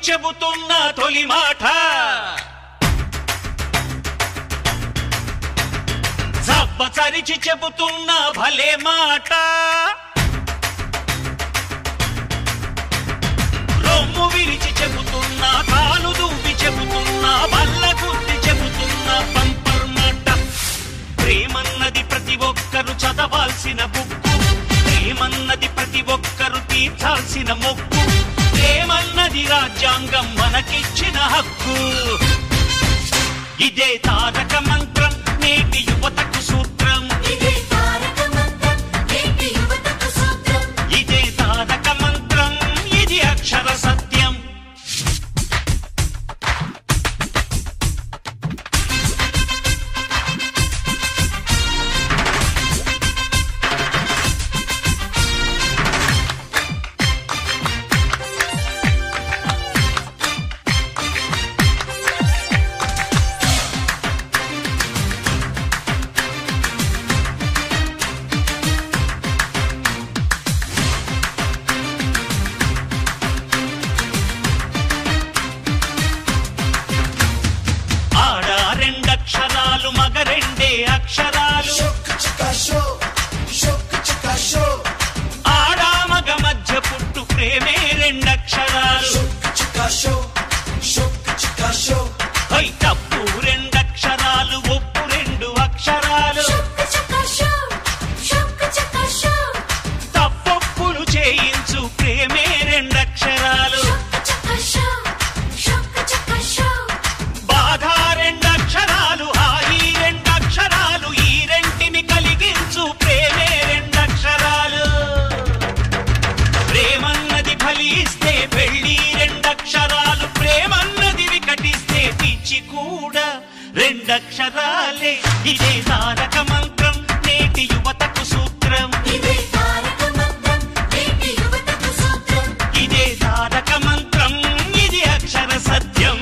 చెబుతున్న తొలి మాట జబ్బ చరిచి చెబుతున్న భలే మాట రొమ్ము విరిచి చెబుతున్నా కాలు దూపి చెబుతున్నా బల్ల గుద్ది చెబుతున్నా పంపర్ మాట ప్రేమన్నది ప్రతి ఒక్కరు చదవాల్సిన బుక్కు ప్రేమన్నది ప్రతి ఒక్కరు తీర్చాల్సిన మొక్కు ప్రేమన్నది రాజ్యాంగం మనకిచ్చిన హక్కు ఇదే తారక మంత్రం నేటి యువతకు సూత్రం ఇదే తారక మంత్రం నేటి యువతకు సూత్రం ఇదే తారక మంత్రం ఇది అక్షర సత్యం ఆడ రెండక్షరాలు మగ రెండే అక్షరాలు ఆడ మగ మధ్య పుట్టు ప్రేమే రెండక్షరాలు హై తప్పు రెండక్షరాలు ఒప్పు రెండు అక్షరాలు షొక్క చక్క షో షొక్క చక్క షో తప్పొప్పులు చేయించు ప్రేమే రెండక్షరాలు షొక్క చక్క షో షొక్క చక్క షో బాధ రెండక్షరాలు హాయి రెండక్షరాలు ఈ రెంటిని కలిగించు ప్రేమే రెండక్షరాలు ప్రేమన్నది ఫలిస్తే పెళ్లి రెండక్షరాలు ప్రేమన్నది వికటిస్తే పిచ్చి కూడా రెండక్షరాలే ఇదే తారక మంత్రం నేటి యువతకు సూత్రం ఇదే తారక మంత్రం నేటి యువతకు సూత్రం ఇదే తారక మంత్రం ఇది అక్షర సత్యం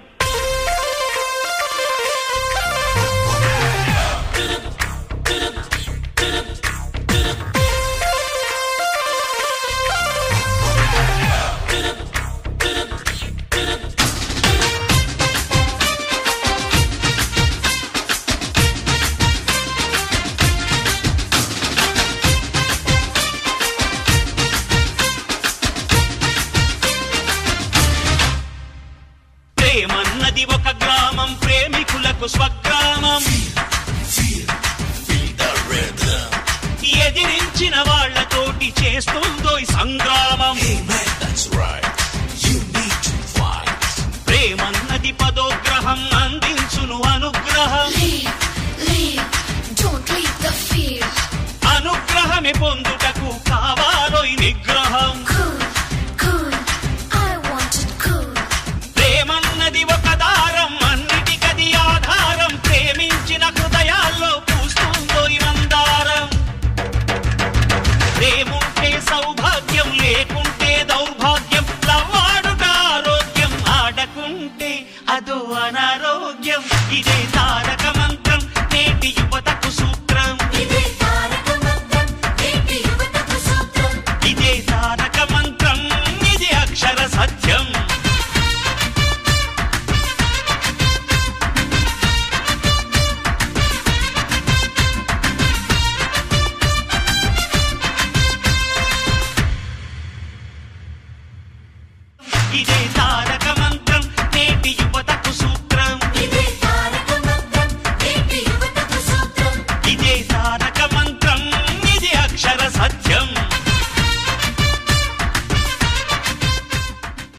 ప్రేమన్నది ఒక గ్రామం ప్రేమికులకు స్వగ్రామం ఎదిరించిన వాళ్ళతోటి చేస్తుందో ఈ సంగ్రామం ప్రేమన్నది పదోగ్రహం అందించును అనుగ్రహం Leave, leave, don't leave the field. అనుగ్రహమే పొందుటకు కావాలో ఈ నిగ్రహం Cool, cool, I want it cool. ప్రేమన్నది ఒక దారం అన్నిటికది ఆధారం ప్రేమించిన హృదయాల్లో పూస్తుందో ఈ మందారం ప్రేముంటే సౌభాగ్యం లేకుంటే దౌర్భాగ్యం లవ్వాడుట ఆరోగ్యం ఆడకుంటే అదో అనారోగ్యం ఇదే తారక మంత్రం నేటి యువతకు సూత్రం ఇదే తారక మంత్రం నేటి యువతకు సూత్రం ఇదే తారక మంత్రం ఇది అక్షర సత్యం ఇదే తారక